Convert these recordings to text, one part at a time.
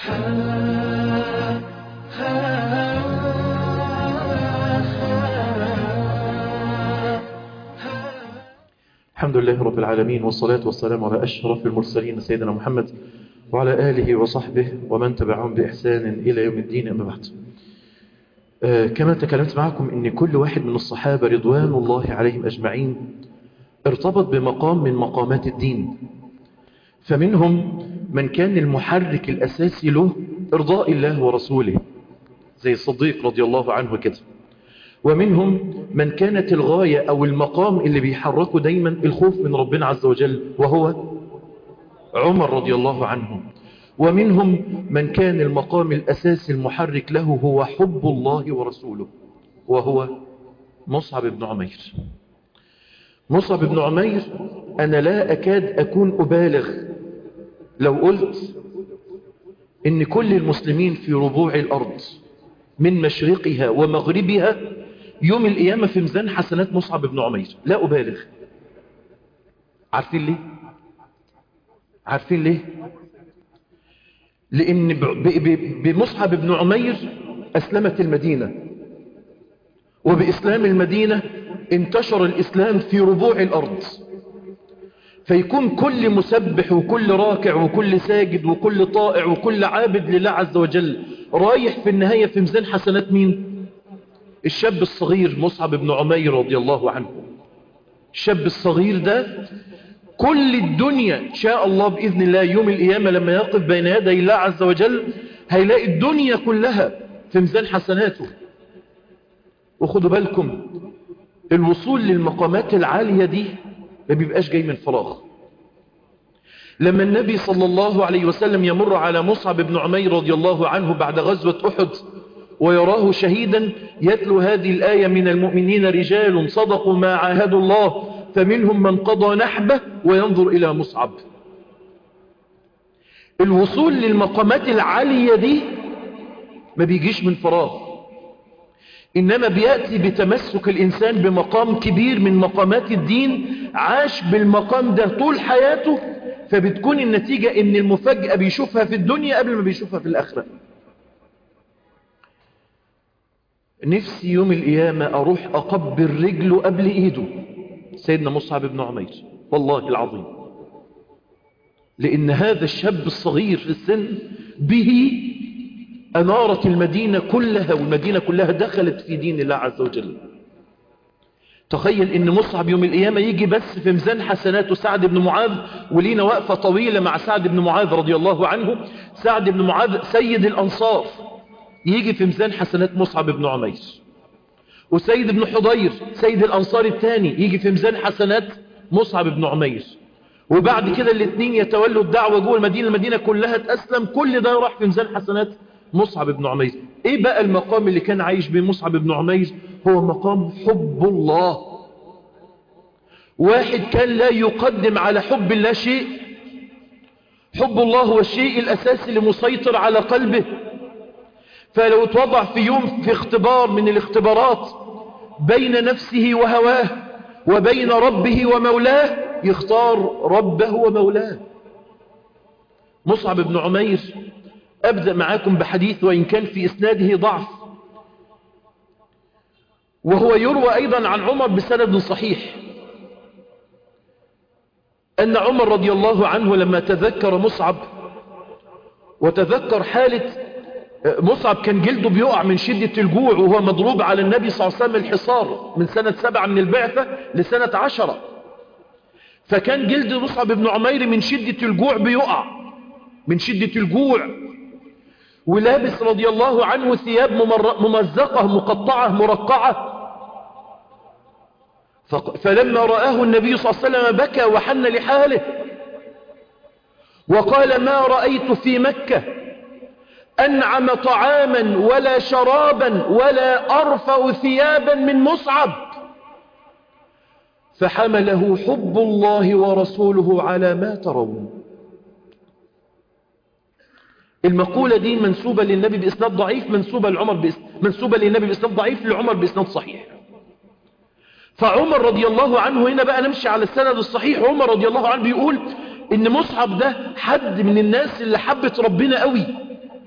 الحمد لله رب العالمين والصلاة والسلام على أشرف المرسلين سيدنا محمد وعلى آله وصحبه ومن تبعهم بإحسان إلى يوم الدين أما بعد آه كما تكلمت معكم أن كل واحد من الصحابة رضوان الله عليهم أجمعين ارتبط بمقام من مقامات الدين فمنهم من كان المحرك الأساسي له إرضاء الله ورسوله زي الصديق رضي الله عنه كده ومنهم من كانت الغاية أو المقام اللي بيحركه دايما الخوف من ربنا عز وجل وهو عمر رضي الله عنه ومنهم من كان المقام الأساسي المحرك له هو حب الله ورسوله وهو مصعب بن عمير مصعب بن عمير أنا لا أكاد أكون أبالغ لو قلت إن كل المسلمين في ربوع الأرض من مشرقها ومغربها يوم القيامة في ميزان حسنات مصعب بن عمير لا أبالغ عارفين ليه عارفين ليه لأن بمصعب بن عمير أسلمت المدينة وبإسلام المدينة انتشر الإسلام في ربوع الأرض فيكون كل مسبح وكل راكع وكل ساجد وكل طائع وكل عابد لله عز وجل رايح في النهاية في ميزان حسنات مين الشاب الصغير مصعب بن عمير رضي الله عنه الشاب الصغير ده كل الدنيا شاء الله بإذن الله يوم القيامة لما يقف بين يدي الله عز وجل هيلاقي الدنيا كلها في ميزان حسناته وخدوا بالكم الوصول للمقامات العالية دي ما بيبقاش جاي من فراغ لما النبي صلى الله عليه وسلم يمر على مصعب بن عمير رضي الله عنه بعد غزوة أحد ويراه شهيدا يتلو هذه الآية من المؤمنين رجال صدقوا ما عاهدوا الله فمنهم من قضى نحبه وينظر إلى مصعب الوصول للمقامات العالية دي ما بيجيش من فراغ إنما بيأتي بتمسك الإنسان بمقام كبير من مقامات الدين عاش بالمقام ده طول حياته فبتكون النتيجة إن المفاجأة بيشوفها في الدنيا قبل ما بيشوفها في الآخرة نفسي يوم القيامة أروح أقبل رجله قبل إيده سيدنا مصعب بن عمير والله العظيم لأن هذا الشاب الصغير في السن به أنارت المدينة كلها والمدينة كلها دخلت في دين الله عز وجل تخيل ان مصعب يوم القيامة يجي بس في ميزان حسناته سعد بن معاذ ولينا وقفة طويلة مع سعد بن معاذ رضي الله عنه سعد بن معاذ سيد الأنصار يجي في ميزان حسنات مصعب بن عمير وسيد بن حضير سيد الأنصار الثاني يجي في ميزان حسنات مصعب بن عمير وبعد كده الاثنين يتولوا الدعوة جوه المدينة المدينة كلها تأسلم كل ده راح في ميزان حسنات مصعب بن عمير ايه بقى المقام اللي كان عايش بيه مصعب بن عمير هو مقام حب الله واحد كان لا يقدم على حب الله شيء حب الله هو الشيء الأساسي اللي مسيطر على قلبه فلو اتوضع في يوم في اختبار من الاختبارات بين نفسه وهواه وبين ربه ومولاه يختار ربه ومولاه مصعب بن عمير أبدأ معاكم بحديث وإن كان في إسناده ضعف وهو يروى أيضا عن عمر بسند صحيح أن عمر رضي الله عنه لما تذكر مصعب وتذكر حالة مصعب كان جلده بيقع من شدة الجوع وهو مضروب على النبي صلى الله عليه وسلم الحصار من سنة سبعة من البعثة لسنة عشرة فكان جلد مصعب بن عمير من شدة الجوع بيقع من شدة الجوع ولابس رضي الله عنه ثياب ممزقة مقطعة مرقعة فلما رآه النبي صلى الله عليه وسلم بكى وحن لحاله وقال ما رأيت في مكة أنعم طعاما ولا شرابا ولا أرفع ثيابا من مصعب فحمله حب الله ورسوله على ما ترون المقولة دي منسوبة للنبي بإسناد ضعيف منسوبة لعمر بإس... منسوبة للنبي بإسناد ضعيف لعمر بإسناد صحيح فعمر رضي الله عنه هنا بقى نمشي على السند الصحيح عمر رضي الله عنه بيقول ان مصعب ده حد من الناس اللي حبت ربنا قوي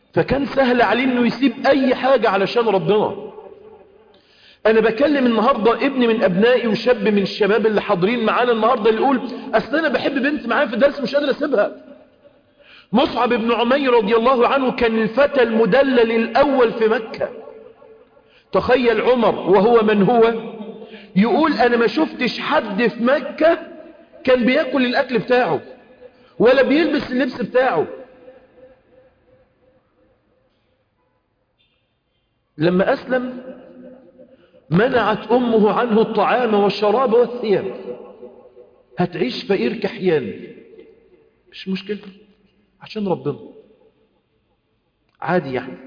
فكان سهل عليه انه يسيب اي حاجة علشان ربنا انا بكلم النهاردة ابن من ابنائي وشاب من الشباب اللي حاضرين معانا النهاردة اللي يقول اصل انا بحب بنت معايا في الدرس مش قادر اسيبها مصعب بن عمير رضي الله عنه كان الفتى المدلل الاول في مكة تخيل عمر وهو من هو يقول انا ما شفتش حد في مكة كان بياكل الاكل بتاعه ولا بيلبس اللبس بتاعه لما أسلم منعت أمه عنه الطعام والشراب والثياب هتعيش فقير كحيان مش مشكلة عشان ربنا عادي يعني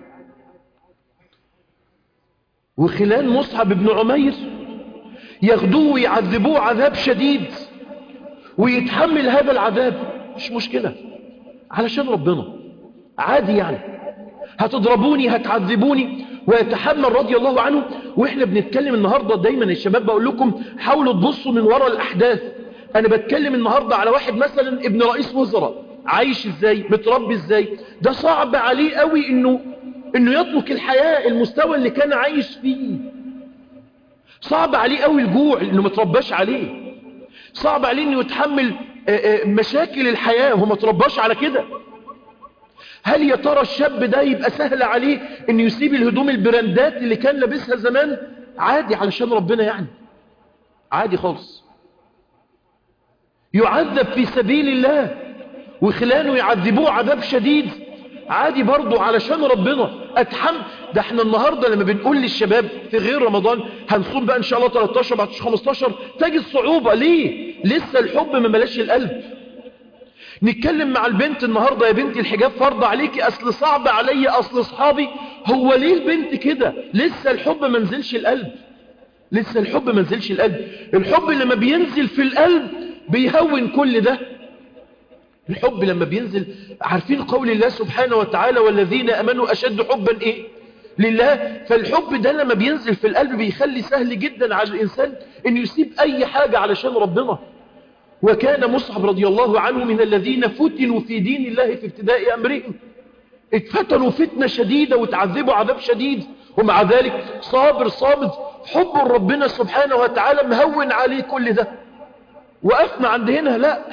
وخلال مصعب بن عمير ياخدوه ويعذبوه عذاب شديد ويتحمل هذا العذاب مش مشكلة علشان ربنا عادي يعني هتضربوني هتعذبوني ويتحمل رضي الله عنه واحنا بنتكلم النهاردة دايما الشباب بقول لكم حاولوا تبصوا من وراء الاحداث انا بتكلم النهاردة على واحد مثلا ابن رئيس وزراء عايش ازاي متربي ازاي ده صعب عليه قوي انه انه يترك الحياة المستوى اللي كان عايش فيه صعب عليه قوي الجوع انه مترباش عليه صعب عليه انه يتحمل مشاكل الحياة وهو مترباش على كده هل يا ترى الشاب ده يبقى سهل عليه ان يسيب الهدوم البراندات اللي كان لابسها زمان عادي علشان ربنا يعني عادي خالص يعذب في سبيل الله وخلانه يعذبوه عذاب شديد عادي برضه علشان ربنا اتحم ده احنا النهاردة لما بنقول للشباب في غير رمضان هنصوم بقى ان شاء الله 13 14 15 تجد صعوبة ليه لسه الحب ما ملاش القلب نتكلم مع البنت النهاردة يا بنتي الحجاب فرض عليكي اصل صعب علي اصل اصحابي هو ليه البنت كده لسه الحب ما نزلش القلب لسه الحب ما نزلش القلب الحب لما بينزل في القلب بيهون كل ده الحب لما بينزل عارفين قول الله سبحانه وتعالى والذين امنوا اشد حبا ايه لله فالحب ده لما بينزل في القلب بيخلي سهل جدا على الانسان انه يسيب اي حاجة علشان ربنا وكان مصعب رضي الله عنه من الذين فتنوا في دين الله في ابتداء أمرهم اتفتنوا فتنة شديدة وتعذبوا عذاب شديد ومع ذلك صابر صامد حب ربنا سبحانه وتعالى مهون عليه كل ده وقفنا عند هنا لا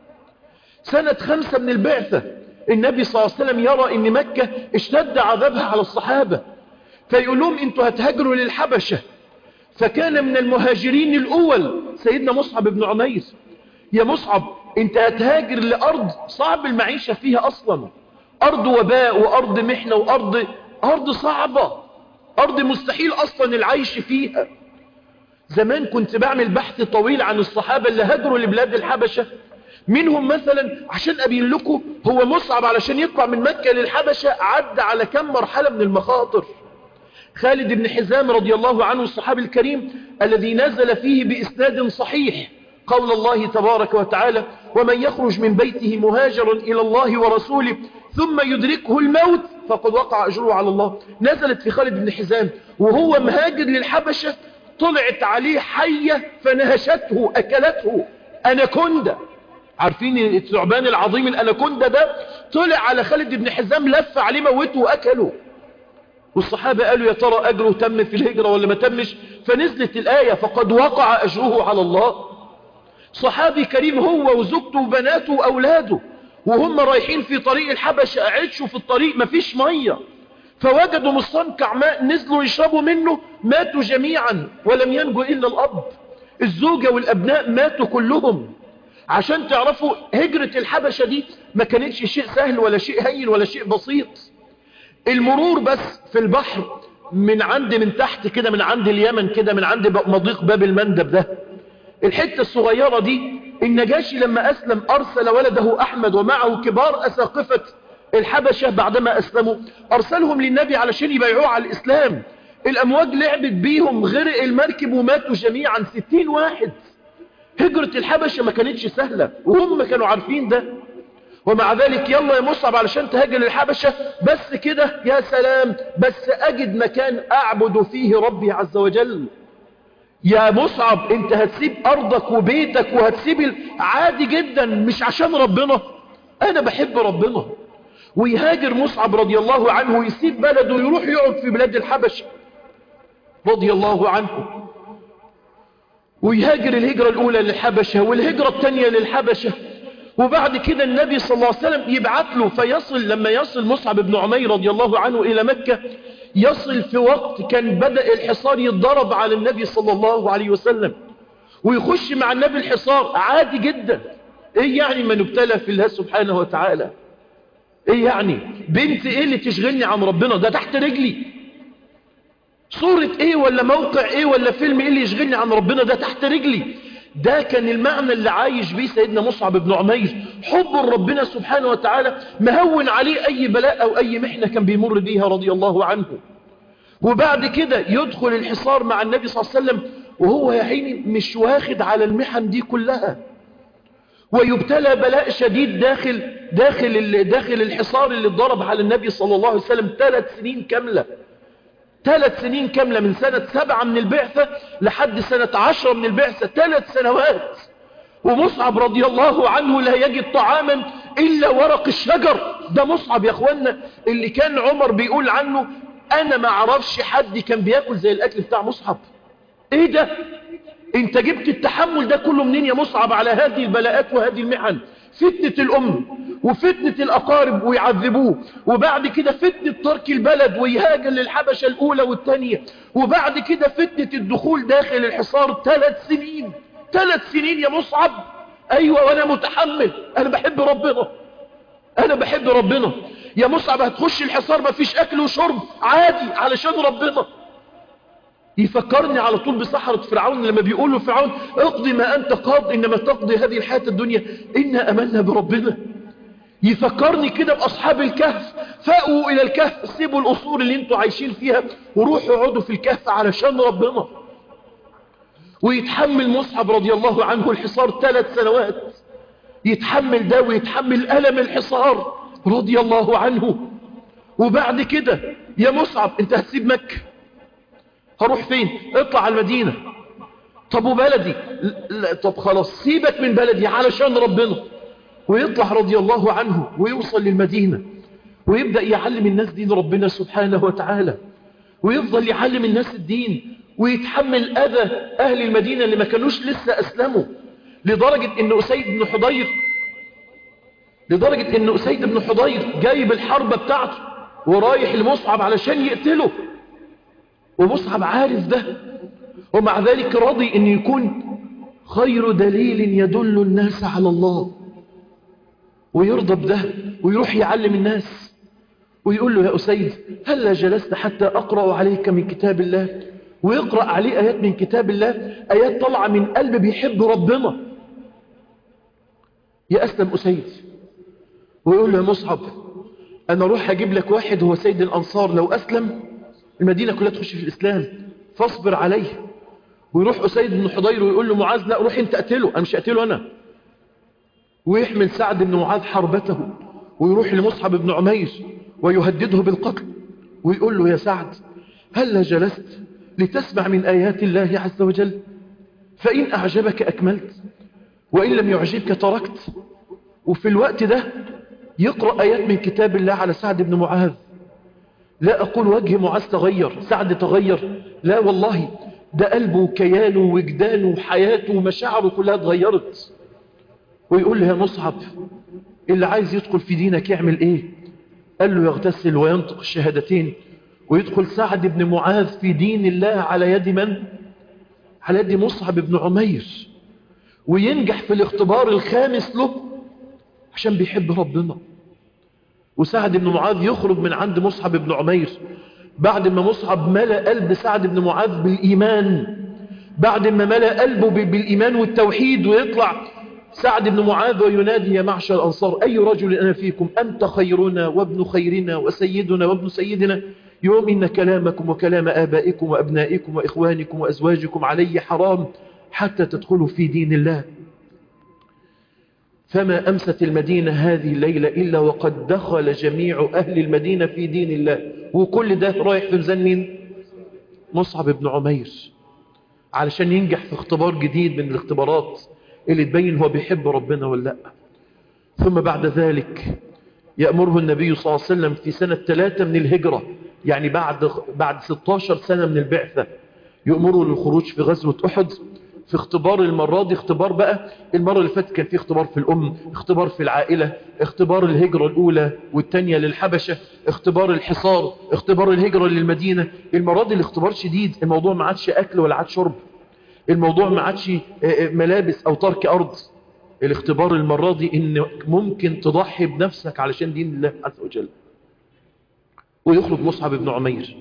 سنة خمسة من البعثة النبي صلى الله عليه وسلم يرى ان مكة اشتد عذابها على الصحابة فيقول لهم انتوا هتهاجروا للحبشة فكان من المهاجرين الأول سيدنا مصعب بن عمير يا مصعب انت هتهاجر لأرض صعب المعيشة فيها أصلا أرض وباء وأرض محنة وأرض أرض صعبة أرض مستحيل أصلا العيش فيها زمان كنت بعمل بحث طويل عن الصحابة اللي هاجروا لبلاد الحبشة منهم مثلا عشان أبين لكم هو مصعب علشان يطلع من مكة للحبشة عدى على كم مرحلة من المخاطر خالد بن حزام رضي الله عنه الصحابي الكريم الذي نزل فيه بإسناد صحيح قول الله تبارك وتعالى ومن يخرج من بيته مهاجرا إلى الله ورسوله ثم يدركه الموت فقد وقع أجره على الله نزلت في خالد بن حزام وهو مهاجر للحبشة طلعت عليه حية فنهشته أكلته أناكوندا عارفين الثعبان العظيم الأناكوندا ده طلع على خالد بن حزام لف عليه موته وأكله والصحابة قالوا يا ترى أجره تم في الهجرة ولا ما تمش فنزلت الآية فقد وقع أجره على الله صحابي كريم هو وزوجته وبناته وأولاده وهم رايحين في طريق الحبشة عيشوا في الطريق مفيش مية فوجدوا مستنقع ماء نزلوا يشربوا منه ماتوا جميعا ولم ينجو إلا الأب الزوجة والأبناء ماتوا كلهم عشان تعرفوا هجرة الحبشة دي ما كانتش شيء سهل ولا شيء هين ولا شيء بسيط المرور بس في البحر من عند من تحت كده من عند اليمن كده من عند مضيق باب المندب ده الحتة الصغيرة دي النجاشي لما أسلم أرسل ولده أحمد ومعه كبار أساقفة الحبشة بعدما أسلموا أرسلهم للنبي علشان يبيعوه على الإسلام الأمواج لعبت بيهم غرق المركب وماتوا جميعا ستين واحد هجرة الحبشة ما كانتش سهلة وهم كانوا عارفين ده ومع ذلك يلا يا مصعب علشان تهاجر للحبشة بس كده يا سلام بس أجد مكان أعبد فيه ربي عز وجل يا مصعب انت هتسيب أرضك وبيتك وهتسيب عادي جدا مش عشان ربنا أنا بحب ربنا ويهاجر مصعب رضي الله عنه ويسيب بلده ويروح يقعد في بلاد الحبشة رضي الله عنه ويهاجر الهجرة الأولى للحبشة والهجرة الثانية للحبشة وبعد كده النبي صلى الله عليه وسلم يبعث له فيصل لما يصل مصعب بن عمير رضي الله عنه إلى مكة يصل في وقت كان بدأ الحصار يتضرب على النبي صلى الله عليه وسلم ويخش مع النبي الحصار عادي جدا ايه يعني ما نبتلى في الله سبحانه وتعالى ايه يعني بنت ايه اللي تشغلني عن ربنا ده تحت رجلي صورة ايه ولا موقع ايه ولا فيلم ايه اللي يشغلني عن ربنا ده تحت رجلي ده كان المعنى اللي عايش بيه سيدنا مصعب بن عمير حب ربنا سبحانه وتعالى مهون عليه اي بلاء او اي محنة كان بيمر بيها رضي الله عنه وبعد كده يدخل الحصار مع النبي صلى الله عليه وسلم وهو يا عيني مش واخد على المحن دي كلها ويبتلى بلاء شديد داخل داخل داخل الحصار اللي اتضرب على النبي صلى الله عليه وسلم ثلاث سنين كاملة ثلاث سنين كاملة من سنة سبعة من البعثة لحد سنة عشرة من البعثة ثلاث سنوات ومصعب رضي الله عنه لا يجد طعاما إلا ورق الشجر ده مصعب يا أخوانا اللي كان عمر بيقول عنه أنا ما عرفش حد كان بياكل زي الأكل بتاع مصعب إيه ده انت جبت التحمل ده كله منين يا مصعب على هذه البلاءات وهذه المحن فتنة الأم وفتنة الأقارب ويعذبوه وبعد كده فتنة ترك البلد ويهاجر للحبشة الأولى والثانية وبعد كده فتنة الدخول داخل الحصار ثلاث سنين ثلاث سنين يا مصعب أيوة وأنا متحمل أنا بحب ربنا أنا بحب ربنا يا مصعب هتخش الحصار ما فيش أكل وشرب عادي علشان ربنا يفكرني على طول بسحرة فرعون لما بيقولوا فرعون اقضي ما أنت قاض إنما تقضي هذه الحياة الدنيا إنا أمنا بربنا يفكرني كده بأصحاب الكهف فأقوا إلى الكهف سيبوا الأصول اللي انتوا عايشين فيها وروحوا اقعدوا في الكهف علشان ربنا ويتحمل مصعب رضي الله عنه الحصار ثلاث سنوات يتحمل ده ويتحمل ألم الحصار رضي الله عنه وبعد كده يا مصعب انت هتسيب مكة هروح فين اطلع على المدينة طب وبلدي لا طب خلاص سيبك من بلدي علشان ربنا ويطلع رضي الله عنه ويوصل للمدينة ويبدأ يعلم الناس دين ربنا سبحانه وتعالى ويفضل يعلم الناس الدين ويتحمل أذى أهل المدينة اللي ما كانوش لسه أسلموا لدرجة أن أسيد بن حضير لدرجة أن أسيد بن حضير جايب الحربة بتاعته ورايح لمصعب علشان يقتله ومصعب عارف ده ومع ذلك راضي أن يكون خير دليل يدل الناس على الله ويرضى بده ويروح يعلم الناس ويقول له يا أسيد هل جلست حتى أقرأ عليك من كتاب الله ويقرأ عليه آيات من كتاب الله آيات طالعة من قلب بيحب ربنا يا أسلم أسيد ويقول له يا مصعب أنا أروح أجيب لك واحد هو سيد الأنصار لو أسلم المدينة كلها تخش في الإسلام فاصبر عليه ويروح أسيد بن حضير ويقول له معاذ لا روح انت قتله أنا مش قتله أنا ويحمل سعد بن معاذ حربته ويروح لمصعب بن عمير ويهدده بالقتل ويقول له يا سعد هل جلست لتسمع من آيات الله عز وجل فإن أعجبك أكملت وإن لم يعجبك تركت وفي الوقت ده يقرأ آيات من كتاب الله على سعد بن معاذ لا أقول وجه معاذ تغير سعد تغير لا والله ده قلبه وكيانه وجدانه وحياته ومشاعره كلها اتغيرت ويقول له يا مصعب اللي عايز يدخل في دينك يعمل ايه قال له يغتسل وينطق الشهادتين ويدخل سعد بن معاذ في دين الله على يد من على يد مصعب بن عمير وينجح في الاختبار الخامس له عشان بيحب ربنا وسعد بن معاذ يخرج من عند مصعب بن عمير بعد ما مصعب ملأ قلب سعد بن معاذ بالإيمان بعد ما ملأ قلبه بالإيمان والتوحيد ويطلع سعد بن معاذ وينادي يا معشر الأنصار أي رجل أنا فيكم أنت خيرنا وابن خيرنا وسيدنا وابن سيدنا يوم إن كلامكم وكلام آبائكم وأبنائكم وإخوانكم وأزواجكم علي حرام حتى تدخلوا في دين الله فما أمست المدينة هذه الليلة إلا وقد دخل جميع أهل المدينة في دين الله وكل ده رايح في ميزان مين مصعب بن عمير علشان ينجح في اختبار جديد من الاختبارات اللي تبين هو بيحب ربنا ولا لا ثم بعد ذلك يأمره النبي صلى الله عليه وسلم في سنة ثلاثة من الهجرة يعني بعد بعد 16 سنة من البعثة يأمره للخروج في غزوة أحد في اختبار المرة دي اختبار بقى المرة اللي فاتت كان في اختبار في الأم اختبار في العائلة اختبار الهجرة الأولى والتانية للحبشة اختبار الحصار اختبار الهجرة للمدينة المرة دي الاختبار شديد الموضوع ما عادش أكل ولا عاد شرب الموضوع ما عادش ملابس أو ترك أرض الاختبار المرة دي إن ممكن تضحي بنفسك علشان دين الله عز وجل ويخرج مصعب بن عمير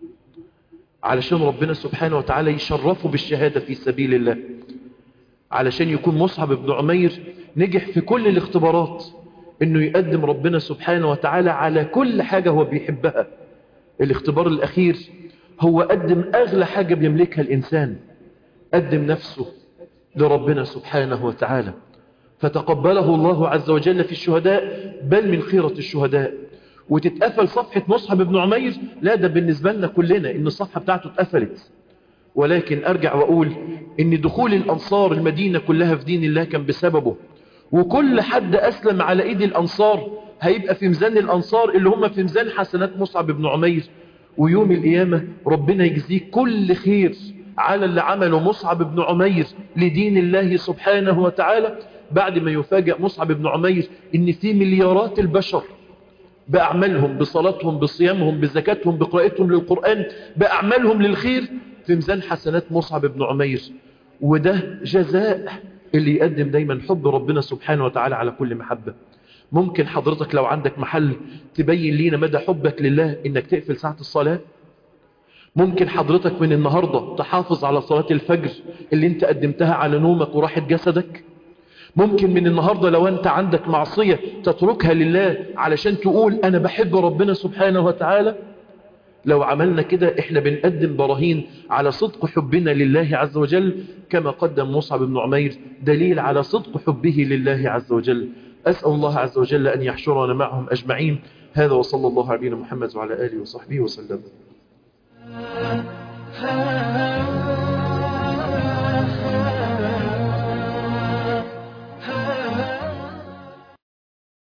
علشان ربنا سبحانه وتعالى يشرفه بالشهادة في سبيل الله علشان يكون مصعب بن عمير نجح في كل الاختبارات انه يقدم ربنا سبحانه وتعالى على كل حاجة هو بيحبها الاختبار الاخير هو قدم اغلى حاجة بيملكها الانسان قدم نفسه لربنا سبحانه وتعالى فتقبله الله عز وجل في الشهداء بل من خيرة الشهداء وتتقفل صفحة مصحب بن عمير لا ده بالنسبة لنا كلنا ان الصفحة بتاعته اتقفلت ولكن ارجع واقول ان دخول الانصار المدينة كلها في دين الله كان بسببه وكل حد اسلم على ايد الانصار هيبقى في ميزان الانصار اللي هم في ميزان حسنات مصعب بن عمير ويوم القيامة ربنا يجزيك كل خير على اللي عمله مصعب بن عمير لدين الله سبحانه وتعالى بعد ما يفاجأ مصعب بن عمير ان في مليارات البشر بأعمالهم بصلاتهم بصيامهم بزكاتهم بقراءتهم للقرآن بأعمالهم للخير في ميزان حسنات مصعب بن عمير وده جزاء اللي يقدم دايما حب ربنا سبحانه وتعالى على كل محبة ممكن حضرتك لو عندك محل تبين لينا مدى حبك لله انك تقفل ساعة الصلاة ممكن حضرتك من النهاردة تحافظ على صلاة الفجر اللي انت قدمتها على نومك وراحة جسدك ممكن من النهاردة لو انت عندك معصية تتركها لله علشان تقول انا بحب ربنا سبحانه وتعالى لو عملنا كده احنا بنقدم براهين على صدق حبنا لله عز وجل كما قدم مصعب بن عمير دليل على صدق حبه لله عز وجل أسأل الله عز وجل أن يحشرنا معهم أجمعين هذا وصلى الله على محمد وعلى آله وصحبه وسلم